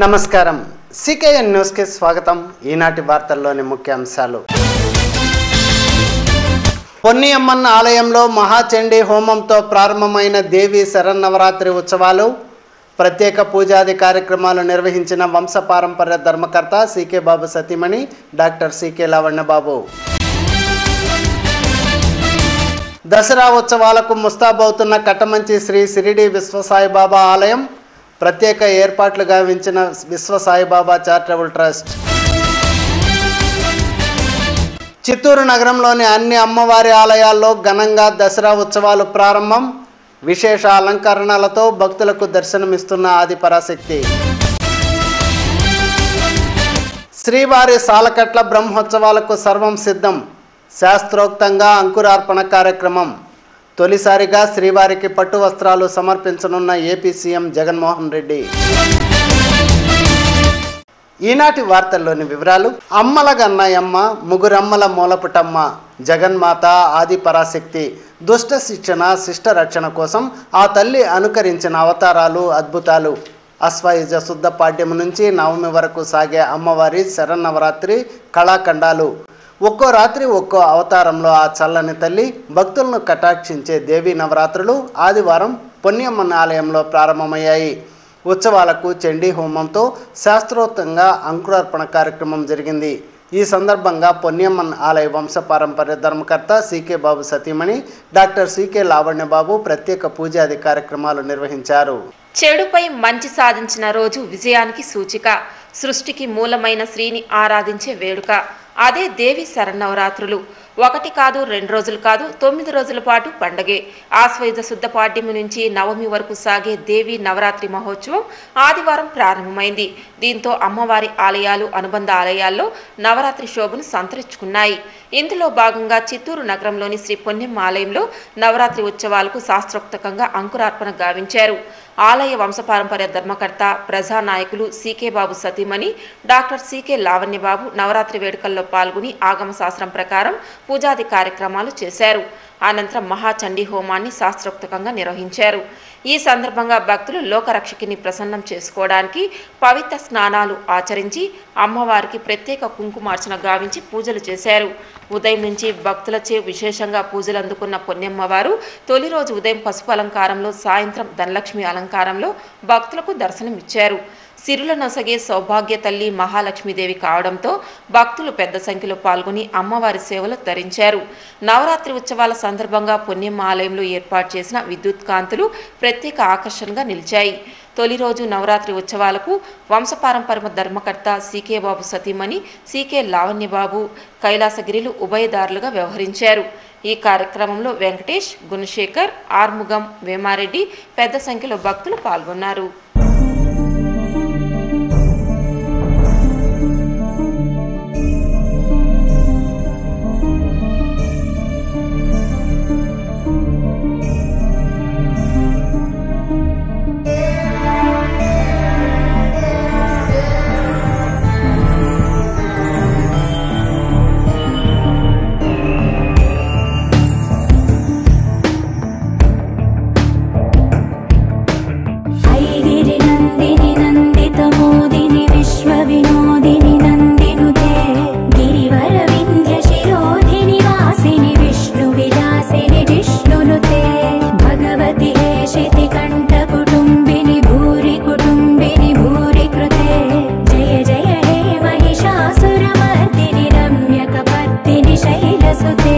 నమస్కారం సికేఎన్ న్యూస్కి స్వాగతం ఈనాటి వార్తల్లోని ముఖ్యాంశాలు పొన్నియమ్మన్న ఆలయంలో మహాచండీ హోమంతో ప్రారంభమైన దేవి శరన్నవరాత్రి ఉత్సవాలు ప్రత్యేక పూజాది కార్యక్రమాలు నిర్వహించిన వంశపారంపర్య ధర్మకర్త సీకే బాబు సతీమణి డాక్టర్ సీకే లావణ్యబాబు దసరా ఉత్సవాలకు ముస్తాబవుతున్న కట్టమంచి శ్రీ సిరిడి విశ్వసాయిబాబా ఆలయం ప్రత్యేక ఏర్పాట్లు గావించిన విశ్వసాయిబాబా చారిటబుల్ ట్రస్ట్ చిత్తూరు నగరంలోని అన్ని అమ్మవారి ఆలయాల్లో ఘనంగా దసరా ఉత్సవాలు ప్రారంభం విశేష అలంకరణలతో భక్తులకు దర్శనమిస్తున్న ఆదిపరాశక్తి శ్రీవారి సాలకట్ల బ్రహ్మోత్సవాలకు సర్వం సిద్ధం శాస్త్రోక్తంగా అంకురార్పణ కార్యక్రమం తొలిసారిగా శ్రీవారికి పట్టు వస్త్రాలు సమర్పించనున్న ఏపీ సీఎం జగన్మోహన్ రెడ్డి ఈనాటి వార్తల్లోని వివరాలు అమ్మల గన్నయమ్మ ముగురమ్మల మూలపుటమ్మ జగన్మాత ఆది పరాశక్తి దుష్ట శిక్షణ శిష్ట రక్షణ కోసం ఆ తల్లి అనుకరించిన అవతారాలు అద్భుతాలు అశ్వయుజ శుద్ధ పాడ్యం నుంచి నవమి వరకు సాగే అమ్మవారి శరన్నవరాత్రి కళాఖండాలు ఒక్కో రాత్రి ఒక్కో అవతారంలో ఆ చల్లని తల్లి భక్తులను కటాక్షించే దేవీ నవరాత్రులు ఆదివారం పొన్నియమ్మన్న ఆలయంలో ప్రారంభమయ్యాయి ఉత్సవాలకు చండీ హోమంతో శాస్త్రోక్తంగా అంకురార్పణ కార్యక్రమం జరిగింది ఈ సందర్భంగా పొన్నియమ్మన్ ఆలయ వంశపారంపర్య ధర్మకర్త సీకే బాబు సతీమణి డాక్టర్ సీకే లావణ్యబాబు ప్రత్యేక పూజాది కార్యక్రమాలు నిర్వహించారు చెడుపై మంచి సాధించిన రోజు విజయానికి సూచిక సృష్టికి మూలమైన శ్రీని ఆరాధించే వేడుక అదే దేవి శరన్నవరాత్రులు ఒకటి కాదు రెండు రోజులు కాదు తొమ్మిది రోజుల పాటు పండగే ఆశ్వయుజ శుద్ధ పాడ్యమి నుంచి నవమి వరకు సాగే దేవి నవరాత్రి మహోత్సవం ఆదివారం ప్రారంభమైంది దీంతో అమ్మవారి ఆలయాలు అనుబంధ ఆలయాల్లో నవరాత్రి శోభను సంతరించుకున్నాయి ఇందులో భాగంగా చిత్తూరు నగరంలోని శ్రీ పొన్నెమ్మ ఆలయంలో నవరాత్రి ఉత్సవాలకు శాస్త్రోక్తకంగా అంకురార్పణ గావించారు ఆలయ వంశపారంపర్య ధర్మకర్త ప్రజానాయకులు సీకే బాబు సతీమణి డాక్టర్ సీకే లావణ్యబాబు నవరాత్రి వేడుకల్లో పాల్గొని ఆగమ శాస్త్రం ప్రకారం పూజాది కార్యక్రమాలు చేశారు అనంతరం మహాచండీ హోమాన్ని శాస్త్రోక్తకంగా నిర్వహించారు ఈ సందర్భంగా భక్తులు లోకరక్షకిని ప్రసన్నం చేసుకోవడానికి పవిత్ర స్నానాలు ఆచరించి అమ్మవారికి ప్రత్యేక కుంకుమార్చన గావించి పూజలు చేశారు ఉదయం నుంచి భక్తులచే విశేషంగా పూజలు అందుకున్న పొన్నెమ్మవారు తొలి రోజు ఉదయం పసుపు అలంకారంలో సాయంత్రం ధనలక్ష్మి అలంకారంలో భక్తులకు దర్శనమిచ్చారు సిరుల నొసగే సౌభాగ్య తల్లి మహాలక్ష్మీదేవి కావడంతో భక్తులు పెద్ద సంఖ్యలో పాల్గొని అమ్మవారి సేవలు ధరించారు నవరాత్రి ఉత్సవాల సందర్భంగా పుణ్యమ్మ ఆలయంలో ఏర్పాటు చేసిన విద్యుత్ కాంతులు ప్రత్యేక ఆకర్షణగా నిలిచాయి తొలి రోజు నవరాత్రి ఉత్సవాలకు వంశపారంపర్య ధర్మకర్త సీకే బాబు సతీమణి సీకే లావణ్యబాబు కైలాసగిరిలు ఉభయదారులుగా వ్యవహరించారు ఈ కార్యక్రమంలో వెంకటేష్ గుణశేఖర్ ఆర్ముగం వేమారెడ్డి పెద్ద సంఖ్యలో భక్తులు పాల్గొన్నారు ऐगिरिनन्दिनि नन्दितमोदिनि विश्वविनोदिनि नन्दिनुते गिरिवरविन्ध्यशिरोधिनि वासिनि विष्णुविलासिनि जिष्णुनुते भगवति हेशिति कण्ठकुटुम्बिनि भूरि कुटुम्बिनि भूरि कृते जय जय हे महिषासुरमर्दिनि रम्यकपर्दिनि शैलसुते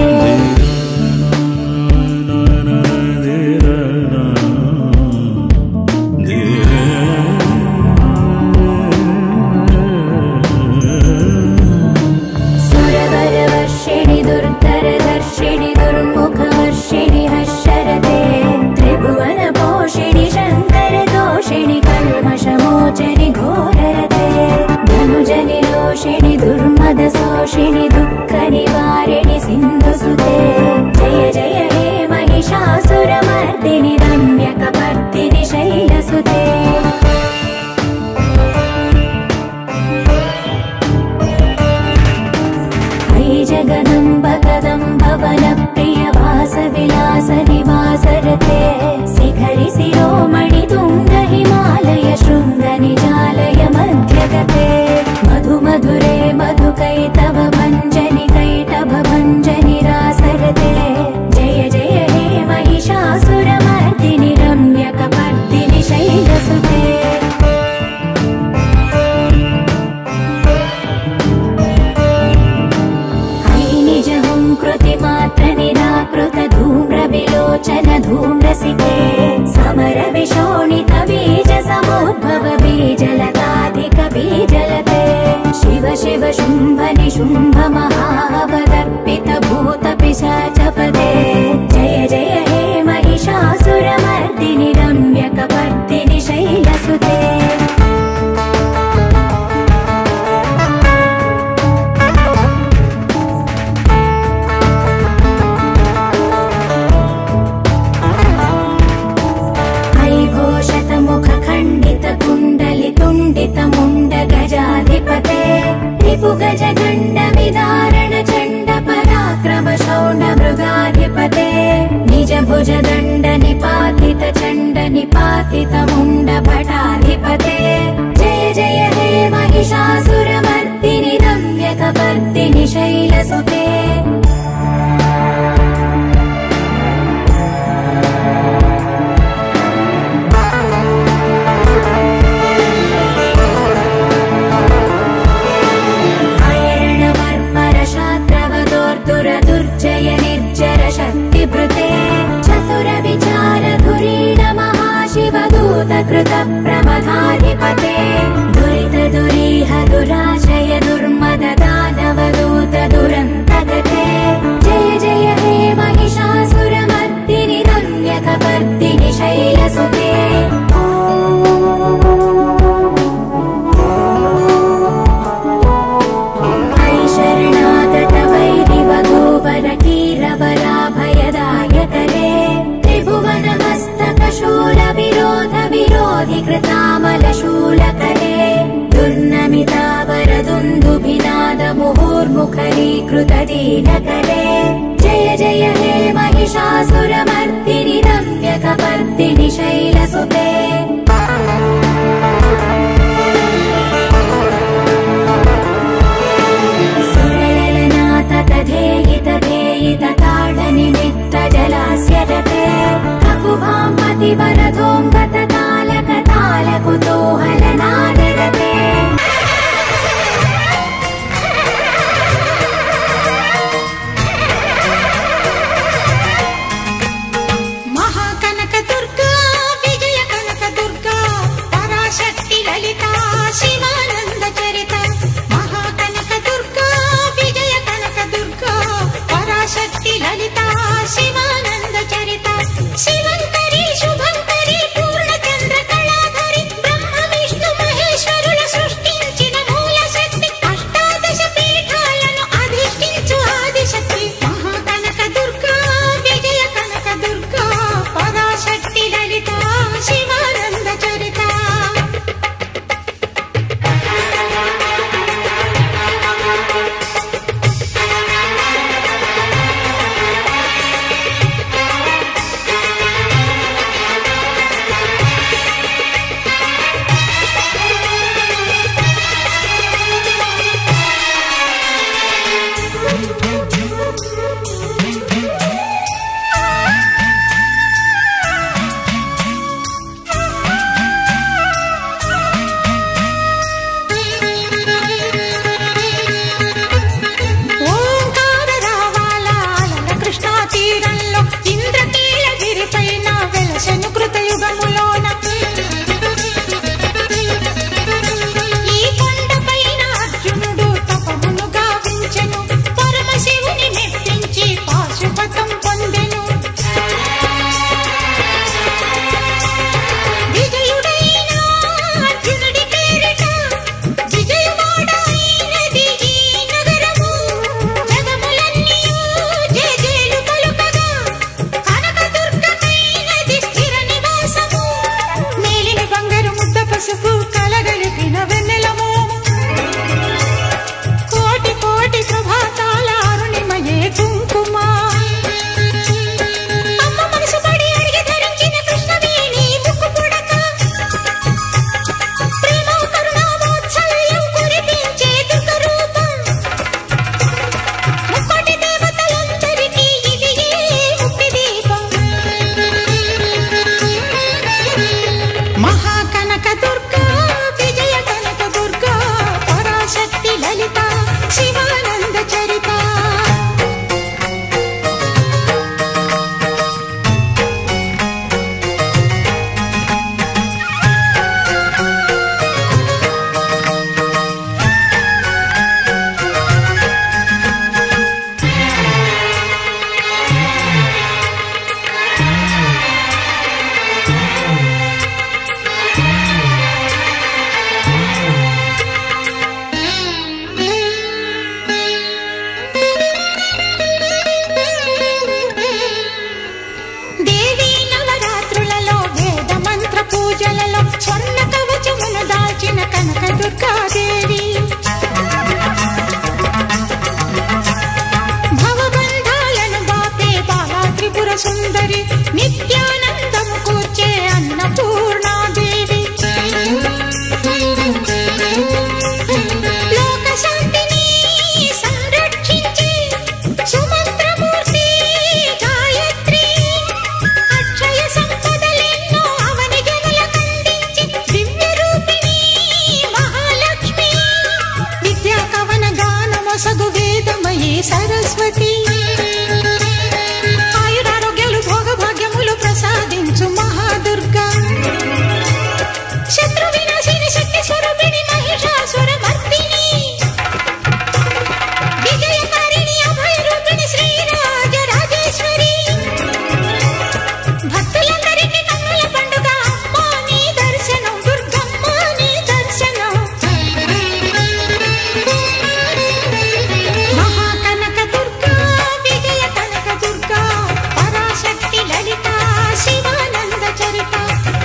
सुरवरवर्षिणि दुर्धरदर्शिणि दुर्मुखवर्षिणि हर्षरते त्रिभुवनपोषिणि शङ्करदोषिणि कल्मषमोचनि घोररते धनुजनिरोषिणि दुर्मदशोषिणि दुःखनिवारिणि सिन्धुसुते जय जय हे महिषासुरमर्दिनि रम्यकपर्दिनि शैलसुते ऐ जगदम्बक पदं भवनप्रियवासविलास निवासरते शिखरि शिरोमणि तुङ्ग हिमालय शृङ्ग निजालय मध्यगते मधु मधुरे मधुकैतव भञ्जनि कैटभ भञ्जनि रासरते जय जय हे महिषासुरमर्दिनि रम्यकपर्दिनि शैलसुते निजहुं कृतिमात्र निराकृत धूम्रविलोचन धूम्रसिके समर विशोणित बीज समुद्भव बीजलताधिक बीजलते शिव शिव शुम्भ निशुम्भ महावदर्पित भूत पिशाचपदे जय जय हे महिषासुरमर्दिनि रम्यकपर्दिनि शैलसुते ऐघोषतमुख खण्डित कुण्डलि तुण्डित मुण्ड गजाधिपते रिपु गज गण्ड विदारण चण्ड पराक्रम शौण्ड मृगाधिपते निज भुज दण्ड निपातित चण्ड निपातित मुण्ड भटाधिपते जय जय हे महिषासुरमर्दिनि रम्यकपर्दिनि शैलसुते ऐरणवर्मरशात्रवदोर्दुर दुर्जय निर्जर शक्तिभृते चतुर विचार धुरीण महाशिव दूत कृत प्रमथाधिपते दुरित दुरीह दुराशय दुर्मद दानव दूत दुरन्तगते जय जय हे महिषासुरमर्दिनि रम्यकपर्दिनि शैलसुते ऐ शरणागत वैरिवधूवर कीरवराभयदायकरे त्रिभुवनमस्तक शूल विरोध विरोधि कृतामल शूलकरे दुर्नमितावर दुन्दुभिनाद मुहुर्मुखरीकृत दीनकरे जय जय हे महिषासुरमर्दिनि रम्यकपर्दिनि शैलसुते सुरललनाथ तथेयित धेयित ताडनिमित्त जलास्य रते ककुभां पतिवरधोऽङ्गत कालक तालकुतूहलनादरते మహాకనక దుర్గా విజయ కనక దుర్గా పరాశక్తి లలిత శివానంద చరిత మహాకనక దుర్గా విజయ కనక దుర్గా పరాశక్తి లలిత శివానంద చరిత శివంకరి శుభంకరి వేదమయీ సరస్వతి ఆయురారోగ్యాలు భోగభాగ్యములు ప్రసాదించు మహాదుర్గా శత్రు వినాశిని శక్తి స్వరూపిణి మహిషాసుర మర్దిని విజయకారిణి అభయ రూపిణి శ్రీరాజ రాజేశ్వరి భక్తులందరికీ కన్నుల పండుగ అమ్మ నీ దర్శనం దుర్గమ్మ నీ దర్శనం మహాకనక దుర్గా విజయ కనక దుర్గా పరాశక్తి లలిత శివానంద చరిత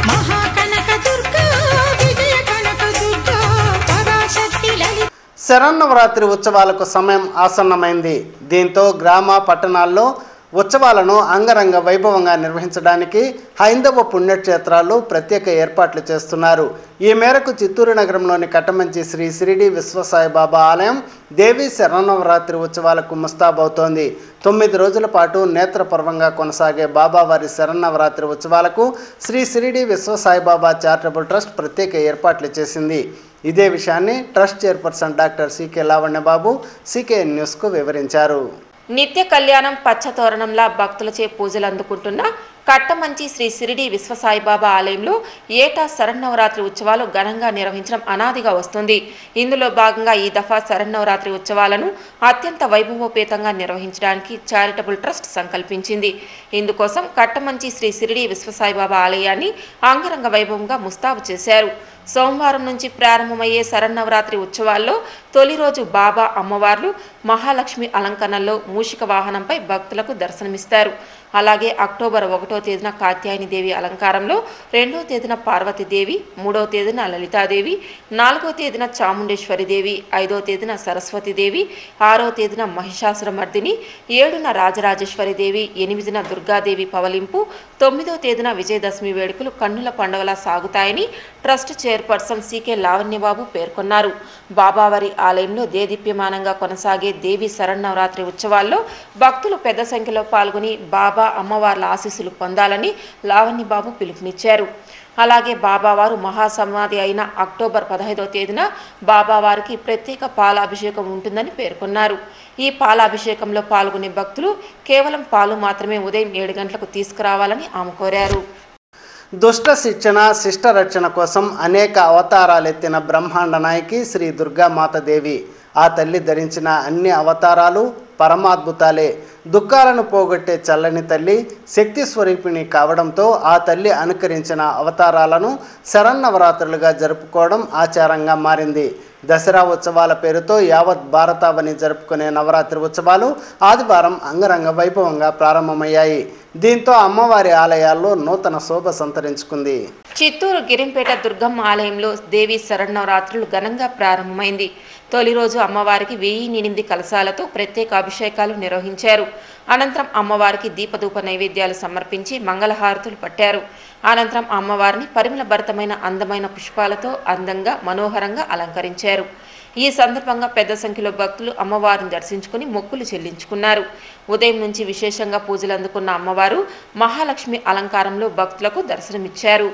మహాకనక దుర్గా విజయ కనక దుర్గా పరాశక్తి లలిత శరన్నవరాత్రి ఉత్సవాలకు సమయం ఆసన్నమైంది దీంతో గ్రామ పట్టణాల్లో ఉత్సవాలను అంగరంగ వైభవంగా నిర్వహించడానికి హైందవ పుణ్యక్షేత్రాలు ప్రత్యేక ఏర్పాట్లు చేస్తున్నారు ఈ మేరకు చిత్తూరు నగరంలోని కట్టమంచి శ్రీ సిరిడి విశ్వసాయిబాబా ఆలయం దేవి శరన్నవరాత్రి ఉత్సవాలకు ముస్తాబవుతోంది తొమ్మిది రోజుల పాటు నేత్రపర్వంగా కొనసాగే బాబావారి శరన్నవరాత్రి ఉత్సవాలకు శ్రీ సిరిడి విశ్వసాయిబాబా చారిటబుల్ ట్రస్ట్ ప్రత్యేక ఏర్పాట్లు చేసింది ఇదే విషయాన్ని trust chairperson doctor CK Lavanyababu CK న్యూస్కు వివరించారు నిత్య కళ్యాణం పచ్చతోరణంలా భక్తులచే పూజలు అందుకుంటున్న కట్టమంచి శ్రీ సిరిడి విశ్వసాయిబాబా ఆలయంలో ఏటా శరన్నవరాత్రి ఉత్సవాలు ఘనంగా నిర్వహించడం అనాదిగా వస్తుంది ఇందులో భాగంగా ఈ దఫా శరన్నవరాత్రి ఉత్సవాలను అత్యంత వైభవోపేతంగా నిర్వహించడానికి చారిటబుల్ ట్రస్ట్ సంకల్పించింది ఇందుకోసం కట్టమంచి శ్రీ సిరిడి విశ్వసాయిబాబా ఆలయాన్ని అంగరంగ వైభవంగా ముస్తాబు చేశారు సోమవారం నుంచి ప్రారంభమయ్యే శరన్నవరాత్రి ఉత్సవాల్లో తొలి రోజు బాబా అమ్మవార్లు మహాలక్ష్మి అలంకరణలో మూషిక వాహనంపై భక్తులకు దర్శనమిస్తారు అలాగే అక్టోబర్ ఒకటో తేదీన కాత్యాయని దేవి అలంకారంలో రెండో తేదీన పార్వతీదేవి మూడో తేదీన లలితాదేవి నాలుగో తేదీన చాముండేశ్వరి దేవి ఐదో తేదీన సరస్వతీదేవి ఆరో తేదీన మహిషాసురమర్దిని ఏడున రాజరాజేశ్వరి దేవి ఎనిమిదిన దుర్గాదేవి పవలింపు తొమ్మిదో తేదీన విజయదశమి వేడుకలు కన్నుల పండుగలా సాగుతాయని ట్రస్ట్ చైర్పర్సన్ సికే లావణ్యబాబు పేర్కొన్నారు బాబావారి ఆలయంలో దేదీప్యమానంగా కొనసాగే దేవి శరన్నవరాత్రి ఉత్సవాల్లో భక్తులు పెద్ద సంఖ్యలో పాల్గొని బాబా అమ్మవార్ల ఆశీస్సులు పొందాలని లావణ్యబాబు పిలుపునిచ్చారు అలాగే బాబావారు మహాసమాధి అయిన అక్టోబర్ పదహైదవ తేదీన బాబావారికి ప్రత్యేక పాలాభిషేకం ఉంటుందని పేర్కొన్నారు ఈ పాలాభిషేకంలో పాల్గొనే భక్తులు కేవలం పాలు మాత్రమే ఉదయం ఏడు గంటలకు తీసుకురావాలని ఆమె కోరారు దుష్ట శిక్షణ శిష్ట రక్షణ కోసం అనేక అవతారాలెత్తిన బ్రహ్మాండ నాయకి శ్రీ దుర్గామాత దేవి ఆ తల్లి ధరించిన అన్ని అవతారాలు పరమాద్భుతాలే దుఃఖాలను పోగొట్టే చల్లని తల్లి శక్తి స్వరూపిణి కావడంతో ఆ తల్లి అనుకరించిన అవతారాలను శరన్నవరాత్రులుగా జరుపుకోవడం ఆచారంగా మారింది దసరా ఉత్సవాల పేరుతో యావత్ భారతావని జరుపుకునే నవరాత్రి ఉత్సవాలు ఆదివారం అంగరంగ వైభవంగా ప్రారంభమయ్యాయి దీంతో అమ్మవారి ఆలయాల్లో నూతన శోభ సంతరించుకుంది చిత్తూరు గిరింపేట దుర్గమ్మ ఆలయంలో దేవి శరన్నవరాత్రులు ఘనంగా ప్రారంభమైంది తొలి రోజు అమ్మవారికి వెయ్యి ఎనిమిది కలశాలతో ప్రత్యేక అభిషేకాలు నిర్వహించారు అనంతరం అమ్మవారికి దీపధూప నైవేద్యాలు సమర్పించి మంగళహారతులు పట్టారు అనంతరం అమ్మవారిని పరిమళ భరితమైన అందమైన పుష్పాలతో అందంగా మనోహరంగా అలంకరించారు ఈ సందర్భంగా పెద్ద సంఖ్యలో భక్తులు అమ్మవారిని దర్శించుకుని మొక్కులు చెల్లించుకున్నారు ఉదయం నుంచి విశేషంగా పూజలు అందుకున్న అమ్మవారు మహాలక్ష్మి అలంకారంలో భక్తులకు దర్శనమిచ్చారు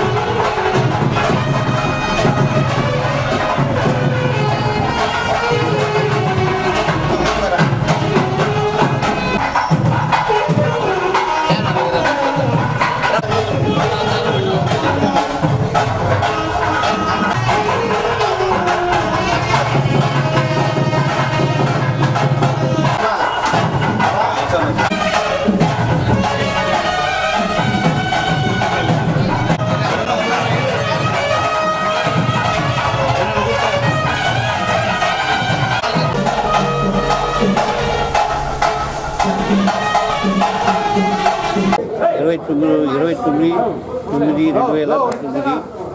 ఇరవై తొమ్మిది ఇరవై తొమ్మిది తొమ్మిది రెండు వేల తొమ్మిది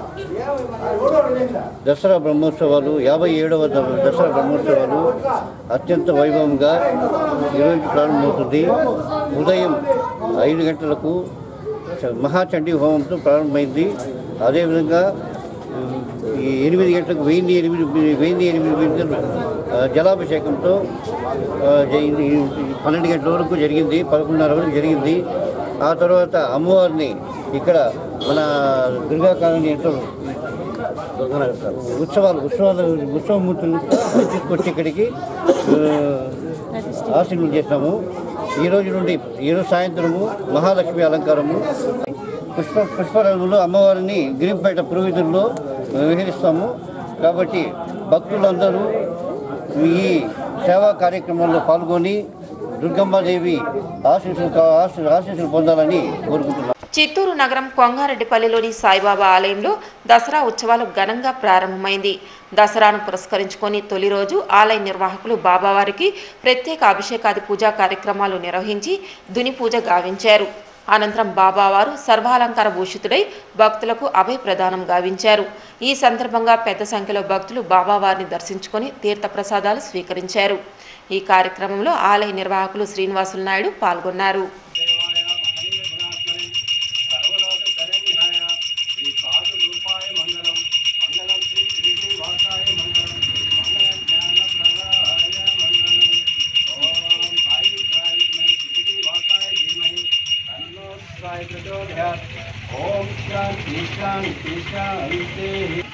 దసరా బ్రహ్మోత్సవాలు యాభై ఏడవ ద- దసరా బ్రహ్మోత్సవాలు అత్యంత వైభవంగా ఈరోజు ప్రారంభమవుతుంది ఉదయం ఐదు గంటలకు చ- మహాచండీ హోమంతో ప్రారంభమైంది అదేవిధంగా ఉమ్, ఈ ఎనిమిది గంటలకు వెయ్యి ఎనిమిది వెయ్యి ఎనిమిది బిందెలు ఆ, జలాభిషేకంతో ఆ, జరిగింది. పన్నెండు గంటల వరకు జరిగింది పదకొండున్నర వరకు జరిగింది ఆ తర్వాత అమ్మవారిని ఇక్కడ మన దుర్గా కాలనీ ఎంతో ఉత్సవాలు ఉత్సవాలు ఉత్సవమూర్తులు తీసుకొచ్చి ఇక్కడికి ఆశీర్వం చేసినాము ఈ రోజు నుండి ఈరోజు సాయంత్రము మహాలక్ష్మి అలంకారము పుష్ప పుష్పరంగులు అమ్మవారిని గిరిపేట పురోహితుల్లో విహరిస్తాము కాబట్టి భక్తులందరూ ఈ సేవా కార్యక్రమంలో పాల్గొని దుర్గమ్మాదేవి ఆశీస్సులు ఆశీ- ఆశీస్సులు పొందాలని కోరుకుంటున్నాను చిత్తూరు నగరం కొంగారెడ్డిపల్లిలోని సాయిబాబా ఆలయంలో దసరా ఉత్సవాలు ఘనంగా ప్రారంభమైంది దసరాను పురస్కరించుకొని తొలి రోజు ఆలయ నిర్వాహకులు బాబావారికి ప్రత్యేక అభిషేకాది పూజా కార్యక్రమాలు నిర్వహించి దుని పూజ గావించారు అనంతరం బాబావారు సర్వాలంకార భూషితుడై భక్తులకు అభయ ప్రదానం గావించారు ఈ సందర్భంగా పెద్ద సంఖ్యలో భక్తులు బాబావారిని దర్శించుకొని తీర్థప్రసాదాలు స్వీకరించారు ఈ కార్యక్రమంలో ఆలయ నిర్వాహకులు శ్రీనివాసులు నాయుడు పాల్గొన్నారు ఓం శాంతి శాంతి శాంతి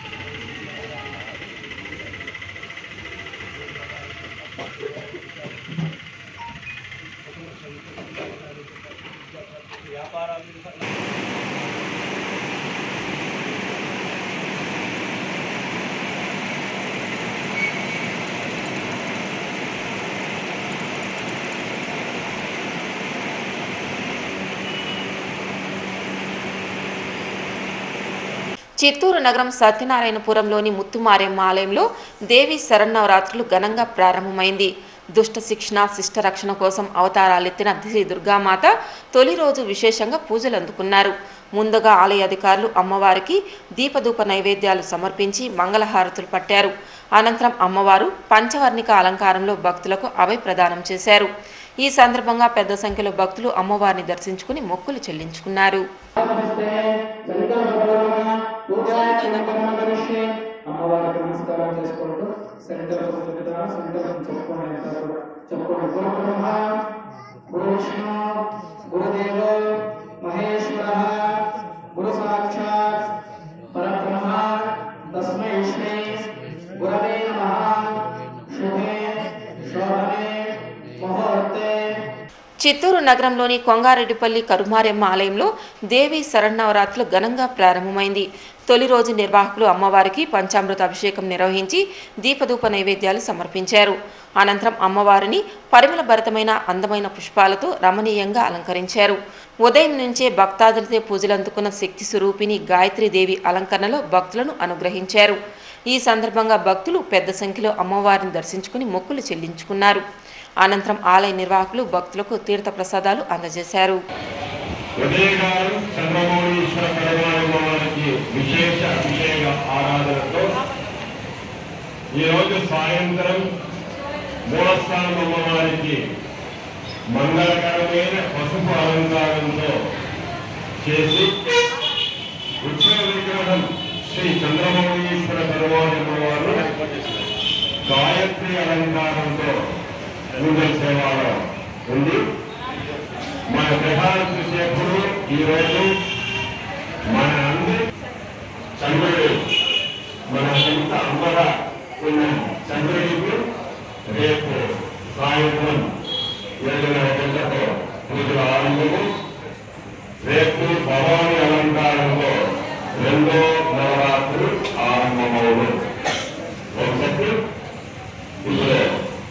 చిత్తూరు నగరం సత్యనారాయణపురంలోని ముత్తుమారెమ్మ ఆలయంలో దేవి శరన్నవరాత్రులు ఘనంగా ప్రారంభమైంది దుష్ట శిక్షణ శిష్ట రక్షణ కోసం అవతారాలెత్తిన శ్రీ దుర్గామాత తొలి రోజు విశేషంగా పూజలు అందుకున్నారు ముందుగా ఆలయ అధికారులు అమ్మవారికి దీపధూప నైవేద్యాలు సమర్పించి మంగళహారతులు పట్టారు అనంతరం అమ్మవారు పంచవర్ణిక అలంకారంలో భక్తులకు అభయ ప్రదానం చేశారు ఈ సందర్భంగా పెద్ద సంఖ్యలో భక్తులు అమ్మవారిని దర్శించుకుని మొక్కులు చెల్లించుకున్నారు అమ్మవారికి నమస్కారం చేసుకుంటూ సెంటర్ చెప్తాను సెంటర్ చెప్పుకోండి చెప్పుకోండి గురు బ్రహ్మ గురు విష్ణు గురుదేవో మహేశ్వర గురు సాక్షాత్ పరబ్రహ్మ తస్మై శ్రీ గురవే నమః శుభే శోభనే ముహూర్తే చిత్తూరు నగరంలోని కొంగారెడ్డిపల్లి కరుమారెమ్మ ఆలయంలో దేవి శరన్నవరాత్రులు ఘనంగా ప్రారంభమైంది తొలి రోజు నిర్వాహకులు అమ్మవారికి పంచామృత అభిషేకం నిర్వహించి దీపధూప నైవేద్యాలు సమర్పించారు అనంతరం అమ్మవారిని పరిమళ భరితమైన అందమైన పుష్పాలతో రమణీయంగా అలంకరించారు ఉదయం నుంచే భక్తాదులతో పూజలు అందుకున్న శక్తి స్వరూపిణి గాయత్రీదేవి అలంకరణలో భక్తులను అనుగ్రహించారు ఈ సందర్భంగా భక్తులు పెద్ద సంఖ్యలో అమ్మవారిని దర్శించుకుని మొక్కులు చెల్లించుకున్నారు అనంతరం ఆలయ నిర్వాహకులు భక్తులకు తీర్థ ప్రసాదాలు అందజేశారు ఉదయగారు చంద్రమౌళీశ్వర పరమాత్మవారికి విశేష అభిషేక ఆరాధనతో ఈరోజు సాయంత్రం మూలస్థానం అమ్మవారికి మంగళకరమైన పసుపు అలంకారంతో చేసి ఉత్సవ విగ్రహం శ్రీ చంద్రమౌళీశ్వర పరమాత్మ వారు గాయత్రి అలంకారంతో పూజ సేవలో ఉంది మన ప్రధాన సేపుడు ఈరోజు మన అందరి చంద్రుడు మన సొంత అమ్మగా ఉన్న చంద్రుడికి రేపు సాయంత్రం ఏడున్నర గంటతో పూజల ఆరంభము రేపు భవాని అలంకారంలో రెండో నవరాత్రులు ఆరంభమవును ఒకటి ఇప్పుడు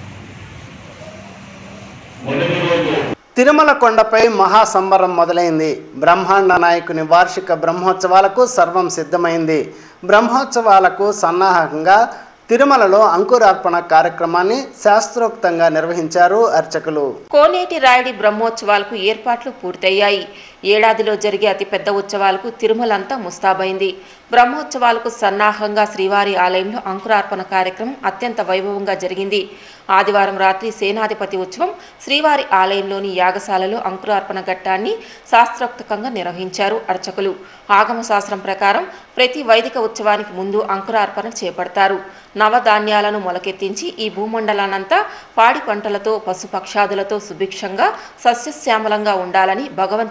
మొదటి రోజు తిరుమల కొండపై మహాసంబరం మొదలైంది బ్రహ్మాండ నాయకుని వార్షిక బ్రహ్మోత్సవాలకు సర్వం సిద్ధమైంది బ్రహ్మోత్సవాలకు సన్నాహకంగా తిరుమలలో అంకురార్పణ కార్యక్రమాన్ని శాస్త్రోక్తంగా నిర్వహించారు అర్చకులు కోనేటి రాయుడి బ్రహ్మోత్సవాలకు ఏర్పాట్లు పూర్తయ్యాయి ఏడాదిలో జరిగే అతిపెద్ద ఉత్సవాలకు తిరుమలంతా ముస్తాబైంది బ్రహ్మోత్సవాలకు సన్నాహంగా శ్రీవారి ఆలయంలో అంకురార్పణ కార్యక్రమం అత్యంత వైభవంగా జరిగింది ఆదివారం రాత్రి సేనాధిపతి ఉత్సవం శ్రీవారి ఆలయంలోని యాగశాలలో అంకురార్పణ ఘట్టాన్ని శాస్త్రోక్తకంగా నిర్వహించారు అర్చకులు ఆగమ శాస్త్రం ప్రకారం ప్రతి వైదిక ఉత్సవానికి ముందు అంకురార్పణ చేపడతారు నవధాన్యాలను మొలకెత్తించి ఈ భూమండలానంతా పాడి పంటలతో పశుపక్షాదులతో సుభిక్షంగా సస్యశ్యామలంగా ఉండాలని భగవంతుడిని ప్రార్థి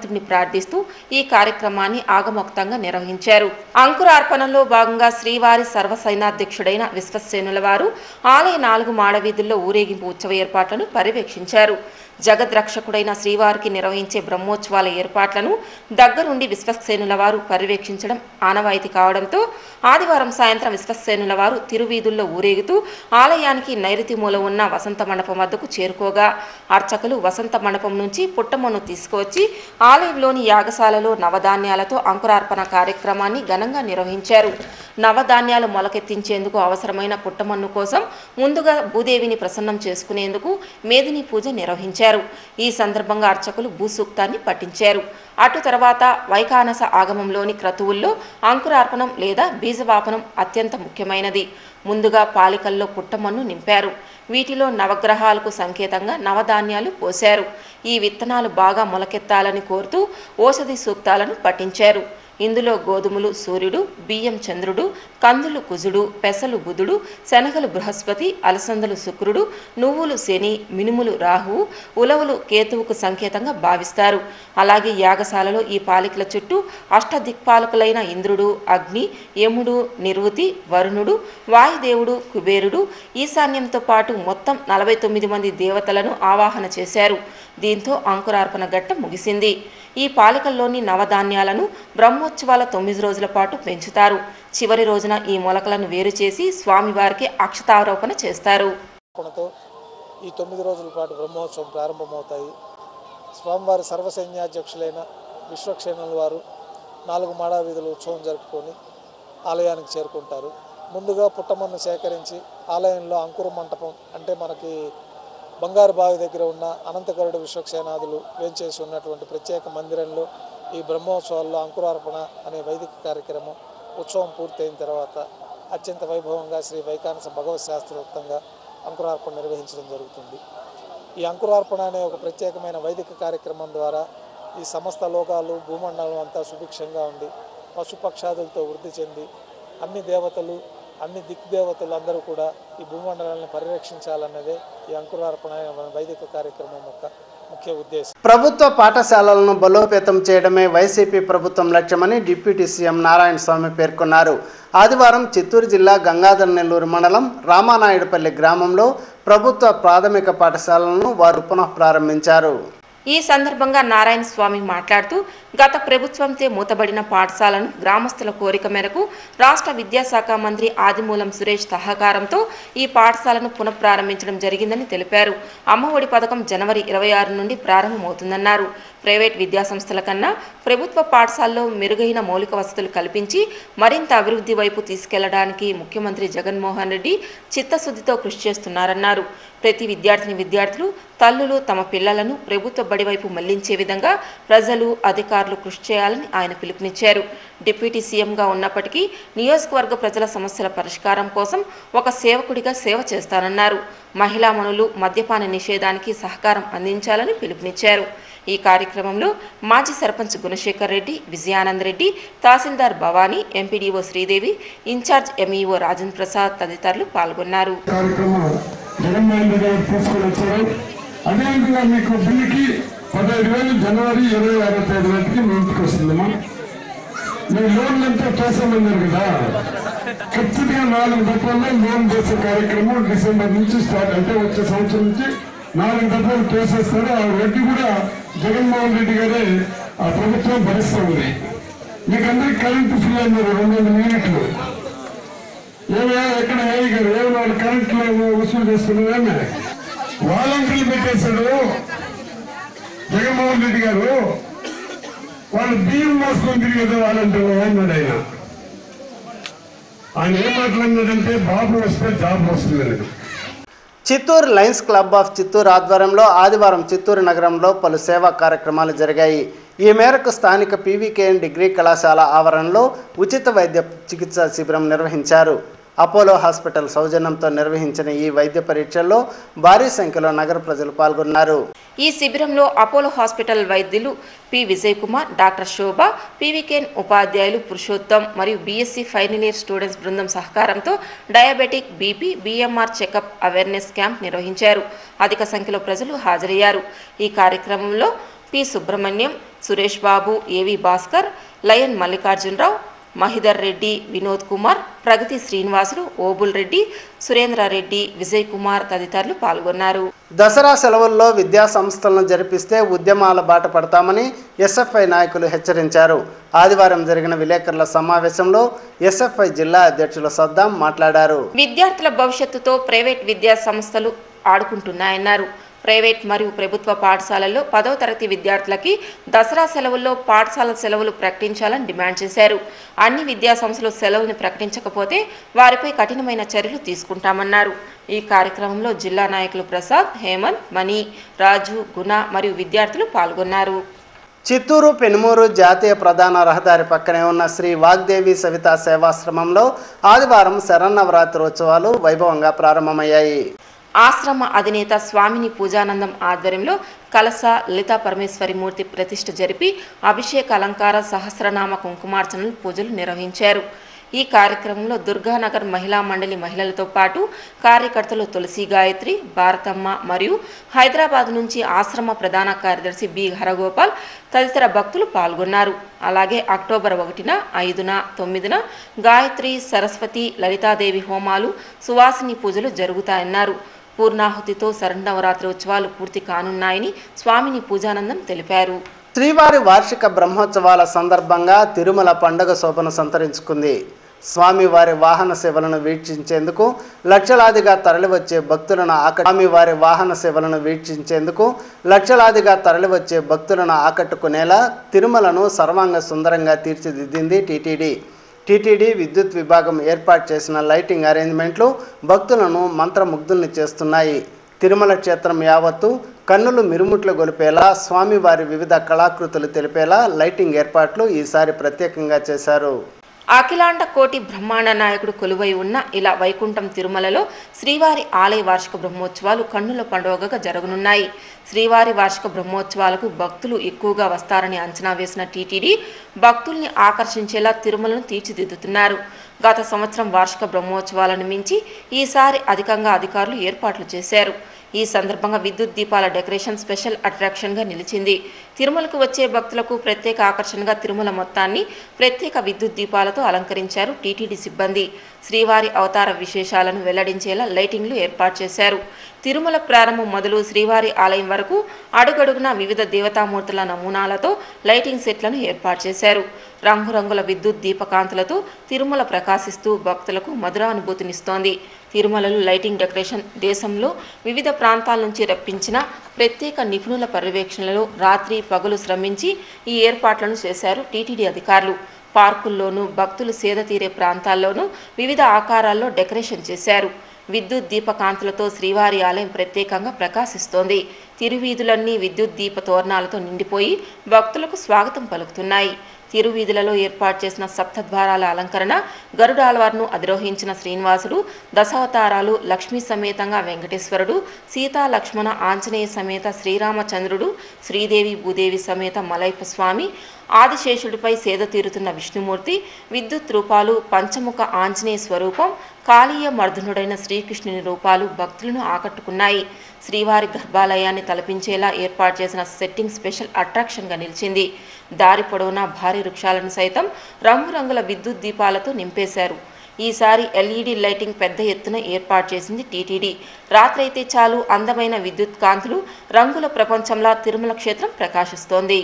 ప్రార్థిస్తూ ఈ కార్యక్రమాన్ని ఆగమోక్తంగా నిర్వహించారు అంకురార్పణలో భాగంగా శ్రీవారి సర్వసైనాధ్యక్షుడైన విశ్వసేనుల వారు ఆలయ నాలుగు మాడవీధుల్లో ఊరేగింపు ఉత్సవ ఏర్పాట్లను పర్యవేక్షించారు జగద్రక్షకుడైన శ్రీవారికి నిర్వహించే బ్రహ్మోత్సవాల ఏర్పాట్లను దగ్గరుండి విశ్వసేనుల వారు పర్యవేక్షించడం ఆనవాయితీ కావడంతో ఆదివారం సాయంత్రం విశ్వసేనుల వారు తిరువీధుల్లో ఊరేగుతూ ఆలయానికి నైరుతి మూల ఉన్న వసంత మండపం వద్దకు చేరుకోగా అర్చకులు వసంత మండపం నుంచి పుట్టమ్మను తీసుకువచ్చి ఆలయంలోని యాగశాలలో నవధాన్యాలతో అంకురార్పణ కార్యక్రమాన్ని ఘనంగా నిర్వహించారు నవధాన్యాలు మొలకెత్తించేందుకు అవసరమైన పుట్టమన్ను కోసం ముందుగా భూదేవిని ప్రసన్నం చేసుకునేందుకు మేదిని పూజ నిర్వహించారు ఈ సందర్భంగా అర్చకులు భూసూక్తాన్ని పఠించారు అటు తర్వాత వైకానస ఆగమంలోని క్రతువుల్లో అంకురార్పణం లేదా బీజవాపనం అత్యంత ముఖ్యమైనది ముందుగా పాలికల్లో పుట్టమన్ను నింపారు వీటిలో నవగ్రహాలకు సంకేతంగా నవధాన్యాలు పోశారు ఈ విత్తనాలు బాగా మొలకెత్తాలని కోరుతూ ఓషధి సూక్తాలను పఠించారు ఇందులో గోధుమలు సూర్యుడు బియ్యం చంద్రుడు కందులు కుజుడు పెసలు బుధుడు శనగలు బృహస్పతి అలసందలు శుక్రుడు నువ్వులు శని మినుములు రాహువు ఉలవలు కేతువుకు సంకేతంగా భావిస్తారు అలాగే యాగశాలలో ఈ పాలికల చుట్టూ అష్టదిక్పాలకులైన ఇంద్రుడు అగ్ని యముడు నిర్వృతి వరుణుడు వాయుదేవుడు కుబేరుడు ఈశాన్యంతో పాటు మొత్తం నలభై తొమ్మిది మంది దేవతలను ఆవాహన చేశారు దీంతో అంకురార్పణ ఘట్ట ముగిసింది ఈ పాలికల్లోని నవధాన్యాలను బ్రహ్మోత్సవాల తొమ్మిది రోజుల పాటు పెంచుతారు చివరి రోజున ఈ మొలకలను వేరు చేసి స్వామివారికి అక్షతారోపణ చేస్తారు సమర్పణతో ఈ తొమ్మిది రోజుల పాటు బ్రహ్మోత్సవం ప్రారంభమవుతాయి స్వామివారి సర్వసైన్యాధ్యక్షులైన విశ్వక్షేణుల వారు నాలుగు మాడా వీధుల ఉత్సవం జరుపుకొని ఆలయానికి చేరుకుంటారు ముందుగా పుట్టమన్ను సేకరించి ఆలయంలో అంకుర మంటపం అంటే మనకి బంగారు బావి దగ్గర ఉన్న అనంతగరుడు విశ్వక్షేనాదులు వేంచేసి ఉన్నటువంటి ప్రత్యేక మందిరంలో ఈ బ్రహ్మోత్సవాల్లో అంకురార్పణ అనే వైదిక కార్యక్రమం ఉత్సవం పూర్తయిన తర్వాత అత్యంత వైభవంగా శ్రీ వైకానస భగవత్ శాస్త్రోక్తంగా అంకురార్పణ నిర్వహించడం జరుగుతుంది ఈ అంకురార్పణ అనే ఒక ప్రత్యేకమైన వైదిక కార్యక్రమం ద్వారా ఈ సమస్త లోకాలు భూమండలం అంతా సుభిక్షంగా ఉండి పశుపక్షాదులతో వృద్ధి చెంది అన్ని దేవతలు అన్ని దిక్దేవతలు అందరూ కూడా ఈ భూమండలాన్ని పరిరక్షించాలన్నదే ఈ అంకురార్పణ అనే వైదిక కార్యక్రమం యొక్క ముఖ్య ఉద్దేశం ప్రభుత్వ పాఠశాలలను బలోపేతం చేయడమే వైసీపీ ప్రభుత్వం లక్ష్యమని డిప్యూటీ సీఎం నారాయణ స్వామి పేర్కొన్నారు ఆదివారం చిత్తూరు జిల్లా గంగాధర్ నెల్లూరు మండలం రామానాయుడుపల్లి గ్రామంలో ప్రభుత్వ ప్రాథమిక పాఠశాలను వారు పునః ప్రారంభించారు ఈ సందర్భంగా నారాయణ స్వామి మాట్లాడుతూ గత ప్రభుత్వంతో మూతబడిన పాఠశాలను గ్రామస్తుల కోరిక మేరకు రాష్ట్ర విద్యాశాఖ మంత్రి ఆదిమూలం సురేష్ సహకారంతో ఈ పాఠశాలను పునఃప్రారంభించడం జరిగిందని తెలిపారు అమ్మఒడి పథకం జనవరి ఇరవై ఆరు నుండి ప్రారంభమవుతుందన్నారు ప్రైవేట్ విద్యాసంస్థల కన్నా ప్రభుత్వ పాఠశాలలో మెరుగైన మౌలిక వసతులు కల్పించి మరింత అభివృద్ధి వైపు తీసుకెళ్లడానికి ముఖ్యమంత్రి జగన్మోహన్ రెడ్డి చిత్తశుద్ధితో కృషి చేస్తున్నారన్నారు ప్రతి విద్యార్థిని విద్యార్థులు తల్లులు తమ పిల్లలను ప్రభుత్వ బడి వైపు మళ్లించే విధంగా ప్రజలు అధికారులు కృషి చేయాలని ఆయన పిలుపునిచ్చారు డిప్యూటీ సీఎంగా ఉన్నప్పటికీ నియోజకవర్గ ప్రజల సమస్యల పరిష్కారం కోసం ఒక సేవకుడిగా సేవ చేస్తానన్నారు మహిళా మనులు మద్యపాన నిషేధానికి సహకారం అందించాలని పిలుపునిచ్చారు ఈ కార్యక్రమంలో మాజీ sarpanch Gunasekhar Reddy Vijayanand Reddy tahsildar Bhavani MPDO Sridevi incharge MEO Rajendra Prasad తదితరులు పాల్గొన్నారు కార్యక్రమం జగన్మోహన్ రెడ్డి గారు తీసుకొని వచ్చారు అదేవిధంగా మీకు బిల్లుకి పదహైదు వేలు జనవరి ఇరవై ఆరో తేదీ నాటికి మీ ఇంటికి వస్తుందమ్మా మీ లోన్లు అంతా తోసమన్నారు కదా ఖచ్చితంగా నాలుగు దఫాల్లో లోన్ చేసే కార్యక్రమం డిసెంబర్ నుంచి స్టార్ట్ అంటే వచ్చే సంవత్సరం నుంచి నాలుగు దఫాలు తోసేస్తారు ఆ వడ్డీ కూడా జగన్మోహన్ రెడ్డి గారే ఆ ప్రభుత్వం భరిస్తూ ఉంది మీకు అందరికి కరెంటు ఫ్రీ అన్నారు రెండు వందల యూనిట్లు ఏమయ్యా ఎక్కడ ఏమి గారు ఏమి వాళ్ళు కరెంట్లో వసూలు చేస్తున్నారని వాలంటీర్లు పెట్టేశాడు జగన్మోహన్ రెడ్డి గారు వాళ్ళు బియ్యం మోసుకొని తిరిగేది వాలంటీర్లు అన్నాడు ఆయన ఆయన ఏం మాట్లాడినాడంటే బాబు వస్తే జాబ్ వస్తుందని Chittoor Lions Club of Chittoor ఆధ్వర్యంలో ఆదివారం చిత్తూరు నగరంలో పలు సేవా కార్యక్రమాలు జరిగాయి ఈ మేరకు స్థానిక పీవీకేఎన్ డిగ్రీ కళాశాల ఆవరణలో ఉచిత వైద్య చికిత్స శిబిరం నిర్వహించారు అపోలో హాస్పిటల్ సౌజన్యంతో నిర్వహించిన ఈ వైద్య పరీక్షల్లో భారీ సంఖ్యలో నగర ప్రజలు పాల్గొన్నారు ఈ శిబిరంలో అపోలో హాస్పిటల్ వైద్యులు పి విజయ్ కుమార్ డాక్టర్ శోభ పీవీకేన్ ఉపాధ్యాయులు పురుషోత్తం మరియు బీఎస్సీ ఫైనల్ ఇయర్ స్టూడెంట్స్ బృందం సహకారంతో diabetic BP BMR checkup awareness camp నిర్వహించారు అధిక సంఖ్యలో ప్రజలు హాజరయ్యారు ఈ కార్యక్రమంలో P Subrahmanyam Suresh Babu AV Bhaskar Lion Mallikarjunarao Mahidhar Reddy Vinod Kumar Pragathi Srinivasulu Obul Reddy Surendrareddy Vijay Kumar తదితరులు పాల్గొన్నారు దసరా సెలవుల్లో విద్యా సంస్థలను జరిపిస్తే ఉద్యమాల బాట పడతామని ఎస్ఎఫ్ఐ నాయకులు హెచ్చరించారు ఆదివారం జరిగిన విలేకరుల సమావేశంలో ఎస్ఎఫ్ఐ జిల్లా అధ్యక్షులు సద్దాం మాట్లాడారు విద్యార్థుల భవిష్యత్తుతో ప్రైవేట్ విద్యా సంస్థలు ఆడుకుంటున్నాయన్నారు ప్రైవేట్ మరియు ప్రభుత్వ పాఠశాలల్లో పదవ తరగతి విద్యార్థులకి దసరా సెలవుల్లో పాఠశాల సెలవులు ప్రకటించాలని డిమాండ్ చేశారు అన్ని విద్యా సంస్థలు సెలవుని ప్రకటించకపోతే వారిపై కఠినమైన చర్యలు తీసుకుంటామన్నారు ఈ కార్యక్రమంలో జిల్లా నాయకులు ప్రసాద్ హేమంత్ మణి రాజు గుణ మరియు విద్యార్థులు పాల్గొన్నారు చిత్తూరు పెనుమూరు జాతీయ ప్రధాన రహదారి పక్కనే ఉన్న శ్రీ వాగ్దేవి సవితా సేవాశ్రమంలో ఆదివారం శరన్నవరాత్రోత్సవాలు వైభవంగా ప్రారంభమయ్యాయి ఆశ్రమ అధినేత స్వామిని పూజానందం ఆధ్వర్యంలో కలస లలితా పరమేశ్వరి మూర్తి ప్రతిష్ఠ జరిపి అభిషేక అలంకార సహస్రనామ కుంకుమార్చనలు పూజలు నిర్వహించారు ఈ కార్యక్రమంలో దుర్గానగర్ మహిళా మండలి మహిళలతో పాటు కార్యకర్తలు తులసి గాయత్రి భారతమ్మ మరియు హైదరాబాద్ నుంచి ఆశ్రమ ప్రధాన కార్యదర్శి బి హరగోపాల్ తదితర భక్తులు పాల్గొన్నారు అలాగే అక్టోబర్ ఒకటిన ఐదున తొమ్మిదిన గాయత్రి సరస్వతి లలితాదేవి హోమాలు సువాసిని పూజలు జరుగుతాయన్నారు పూర్ణాహుతితో శరణవరాత్రి ఉత్సవాలు పూర్తి కానున్నాయని స్వామిని పూజానందం తెలిపారు శ్రీవారి వార్షిక బ్రహ్మోత్సవాల సందర్భంగా తిరుమల పండుగ శోభను సంతరించుకుంది స్వామివారి వాహన సేవలను వీక్షించేందుకు లక్షలాదిగా తరలివచ్చే భక్తులను ఆక స్వామివారి వాహన సేవలను వీక్షించేందుకు లక్షలాదిగా తరలివచ్చే భక్తులను ఆకట్టుకునేలా తిరుమలను సర్వాంగ సుందరంగా తీర్చిదిద్దింది టీటీడీ టీటీడీ విద్యుత్ విభాగం ఏర్పాటు చేసిన లైటింగ్ అరేంజ్మెంట్లు భక్తులను మంత్రముగ్ధుల్ని చేస్తున్నాయి తిరుమల క్షేత్రం యావత్తు కన్నులు మిరుముట్లు గొలిపేలా స్వామివారి వివిధ కళాకృతులు తెలిపేలా లైటింగ్ ఏర్పాట్లు ఈసారి ప్రత్యేకంగా చేశారు అఖిలాండ కోటి బ్రహ్మాండ నాయకుడు కొలువై ఉన్న ఇలా వైకుంఠం తిరుమలలో శ్రీవారి ఆలయ వార్షిక బ్రహ్మోత్సవాలు కన్నుల పండుగగా జరగనున్నాయి శ్రీవారి వార్షిక బ్రహ్మోత్సవాలకు భక్తులు ఎక్కువగా వస్తారని అంచనా వేసిన టీటీడీ భక్తుల్ని ఆకర్షించేలా తిరుమలను తీర్చిదిద్దుతున్నారు గత సంవత్సరం వార్షిక బ్రహ్మోత్సవాలను మించి ఈసారి అధికంగా అధికారులు ఏర్పాట్లు చేశారు ఈ సందర్భంగా విద్యుత్ దీపాల డెకరేషన్ స్పెషల్ అట్రాక్షన్గా నిలిచింది తిరుమలకు వచ్చే భక్తులకు ప్రత్యేక ఆకర్షణగా తిరుమల మొత్తాన్ని ప్రత్యేక విద్యుత్ దీపాలతో అలంకరించారు టీటీడీ సిబ్బంది శ్రీవారి అవతార విశేషాలను వెల్లడించేలా లైటింగ్లు ఏర్పాటు చేశారు తిరుమల ప్రారంభం మొదలు శ్రీవారి ఆలయం వరకు అడుగడుగున వివిధ దేవతామూర్తుల నమూనాలతో లైటింగ్ సెట్లను ఏర్పాటు చేశారు రంగురంగుల విద్యుత్ దీపకాంతులతో తిరుమల ప్రకాశిస్తూ భక్తులకు మధురానుభూతినిస్తోంది తిరుమలలో లైటింగ్ డెకరేషన్ దేశంలో వివిధ ప్రాంతాల నుంచి రప్పించిన ప్రత్యేక నిపుణుల పర్యవేక్షణలో రాత్రి పగలు శ్రమించి ఈ ఏర్పాట్లను చేశారు టీటీడీ అధికారులు పార్కుల్లోనూ భక్తులు సేద తీరే ప్రాంతాల్లోనూ వివిధ ఆకారాల్లో డెకరేషన్ చేశారు విద్యుత్ దీపకాంతులతో శ్రీవారి ఆలయం ప్రత్యేకంగా ప్రకాశిస్తోంది తిరువీధులన్నీ విద్యుత్ దీప తోరణాలతో నిండిపోయి భక్తులకు స్వాగతం పలుకుతున్నాయి తిరువీధులలో ఏర్పాటు చేసిన సప్తద్వారాల అలంకరణ గరుడాల్వార్ను అధిరోహించిన శ్రీనివాసుడు దశావతారాలు లక్ష్మీ సమేతంగా వెంకటేశ్వరుడు సీతా లక్ష్మణ ఆంజనేయ సమేత శ్రీరామచంద్రుడు శ్రీదేవి భూదేవి సమేత మలైప స్వామి ఆదిశేషుడిపై సేద తీరుతున్న విష్ణుమూర్తి విద్యుత్ రూపాలు పంచముఖ ఆంజనేయ స్వరూపం కాళీయ మర్దనుడైన శ్రీకృష్ణుని రూపాలు భక్తులను ఆకట్టుకున్నాయి శ్రీవారి గర్భాలయాన్ని తలపించేలా ఏర్పాటు చేసిన సెట్టింగ్ స్పెషల్ అట్రాక్షన్గా నిలిచింది దారి పొడవునా భారీ వృక్షాలను సైతం రంగురంగుల విద్యుత్ దీపాలతో నింపేశారు ఈసారి ఎల్ఈడి లైటింగ్ పెద్ద ఎత్తున ఏర్పాటు చేసింది టీటీడీ రాత్రైతే చాలు అందమైన విద్యుత్ కాంతులు రంగుల ప్రపంచంలా తిరుమల క్షేత్రం ప్రకాశిస్తోంది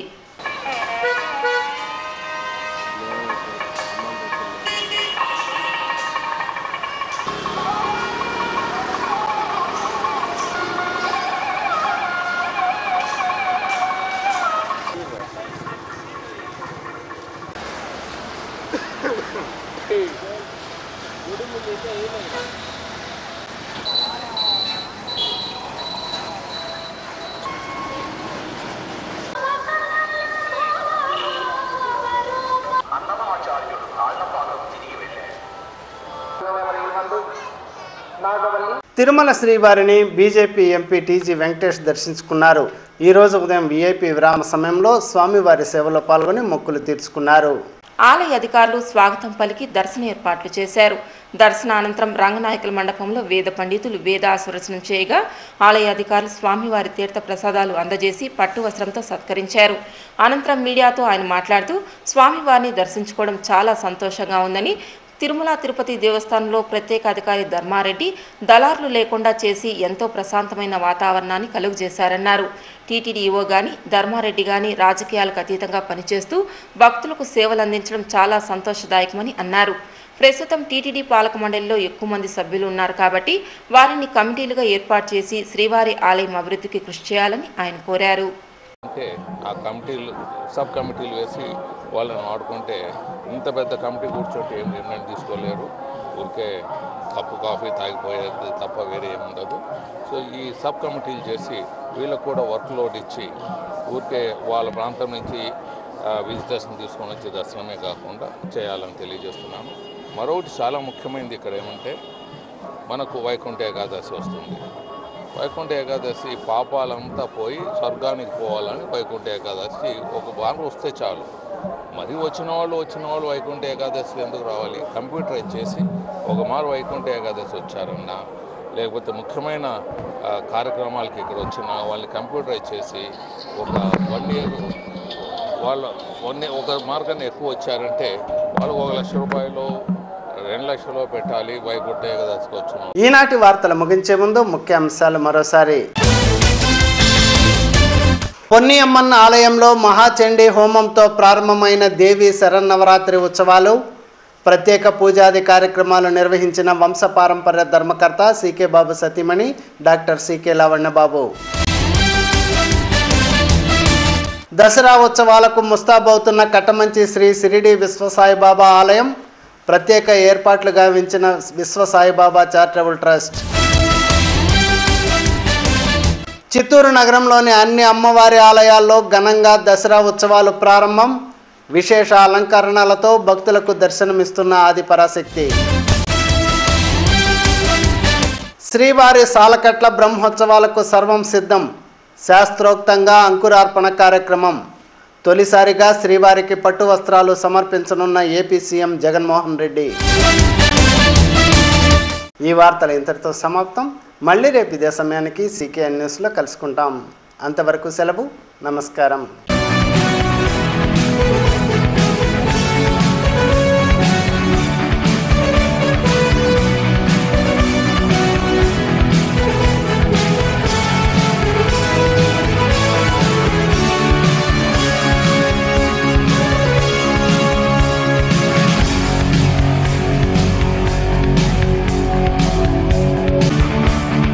తిరుమల శ్రీవారిని బీజేపీ ఎంపీ టీజీ వెంకటేష్ దర్శించుకున్నారు ఈరోజు ఉదయం వీఐపీ విరామ సమయంలో స్వామివారి సేవలో పాల్గొని మొక్కులు తీర్చుకున్నారు ఆలయ అధికారులు స్వాగతం పలికి దర్శన ఏర్పాట్లు చేశారు దర్శనానంతరం రంగనాయకుల మండపంలో వేద పండితులు వేదాసురచనం చేయగా ఆలయ అధికారులు స్వామివారి తీర్థ ప్రసాదాలు అందజేసి పట్టు వస్త్రంతో సత్కరించారు అనంతరం మీడియాతో ఆయన మాట్లాడుతూ స్వామివారిని దర్శించుకోవడం చాలా సంతోషంగా ఉందని తిరుమల తిరుపతి దేవస్థానంలో ప్రత్యేక అధికారి ధర్మారెడ్డి దళారులు లేకుండా చేసి ఎంతో ప్రశాంతమైన వాతావరణాన్ని కలుగజేశారన్నారు టీటీడీ ఈవో గాని ధర్మారెడ్డి గాని రాజకీయాలకు అతీతంగా పనిచేస్తూ భక్తులకు సేవలు అందించడం చాలా సంతోషదాయకమని అన్నారు ప్రస్తుతం టీటీడీ పాలక మండలిలో ఎక్కువ మంది సభ్యులు ఉన్నారు కాబట్టి వారిని కమిటీలుగా ఏర్పాటు చేసి శ్రీవారి ఆలయం అభివృద్ధికి కృషి చేయాలని ఆయన కోరారు అంటే ఆ కమిటీలు సబ్ కమిటీలు వేసి వాళ్ళని వాడుకుంటే ఇంత పెద్ద కమిటీ కూర్చోటి ఏం నిర్ణయం తీసుకోలేరు ఊరికే కప్పు కాఫీ తాగిపోయేది తప్ప వేరే ఏమి ఉండదు సో ఈ సబ్ కమిటీలు చేసి వీళ్ళకు కూడా వర్క్ లోడ్ ఇచ్చి ఊరికే వాళ్ళ ప్రాంతం నుంచి విజిటర్స్ని తీసుకొని వచ్చే దర్శనమే కాకుండా చేయాలని తెలియజేస్తున్నాను మరొకటి చాలా ముఖ్యమైనది ఇక్కడ ఏమంటే మనకు వైకుంఠ ఏకాదశి వస్తుంది వైకుంఠ ఏకాదశి పాపాలంతా పోయి స్వర్గానికి పోవాలని వైకుంఠ ఏకాదశి ఒక బాగా వస్తే చాలు మరి వచ్చిన వాళ్ళు వచ్చిన వాళ్ళు వైకుంఠ ఏకాదశి ఎందుకు రావాలి కంప్యూటరైజ్ చేసి ఒక మారు వైకుంఠ ఏకాదశి వచ్చారన్నా లేకపోతే ముఖ్యమైన ఆ, కార్యక్రమాలకి ఇక్కడ వచ్చిన వాళ్ళని కంప్యూటరైజ్ చేసి ఒక వన్ ఇయర్ వాళ్ళ వన్ ఒక మార్గాన్ని ఎక్కువ వచ్చారంటే వాళ్ళకు ఒక లక్ష రూపాయలు రెండు లక్షలు పెట్టాలి వైకుంఠ ఏకాదశికి వచ్చిన ఈనాటి వార్తలు ముగించే ముందు ముఖ్య అంశాలు మరోసారి పొన్నియమ్మన్న ఆలయంలో మహాచండీ హోమంతో ప్రారంభమైన దేవి శరన్నవరాత్రి ఉత్సవాలు ప్రత్యేక పూజాది కార్యక్రమాలు నిర్వహించిన వంశపారంపర్య ధర్మకర్త సీకే బాబు సతీమణి డాక్టర్ సీకే లావణ్యబాబు దసరా ఉత్సవాలకు ముస్తాబవుతున్న కట్టమంచి శ్రీ సిరిడి విశ్వసాయిబాబా ఆలయం ప్రత్యేక ఏర్పాట్లు గావించిన విశ్వసాయిబాబా చారిటబుల్ ట్రస్ట్ చిత్తూరు నగరంలోని అన్ని అమ్మవారి ఆలయాల్లో ఘనంగా దసరా ఉత్సవాలు ప్రారంభం విశేష అలంకరణలతో భక్తులకు దర్శనమిస్తున్న ఆదిపరాశక్తి శ్రీవారి సాలకట్ల బ్రహ్మోత్సవాలకు సర్వం సిద్ధం శాస్త్రోక్తంగా అంకురార్పణ కార్యక్రమం తొలిసారిగా శ్రీవారికి పట్టు వస్త్రాలు సమర్పించనున్న ఏపీ సీఎం జగన్మోహన్ రెడ్డి ఈ వార్తలు ఇంతటితో సమాప్తం మళ్ళీ రేపు ఇదే సమయానికి సీకేఎన్ న్యూస్లో కలుసుకుంటాం అంతవరకు సెలవు నమస్కారం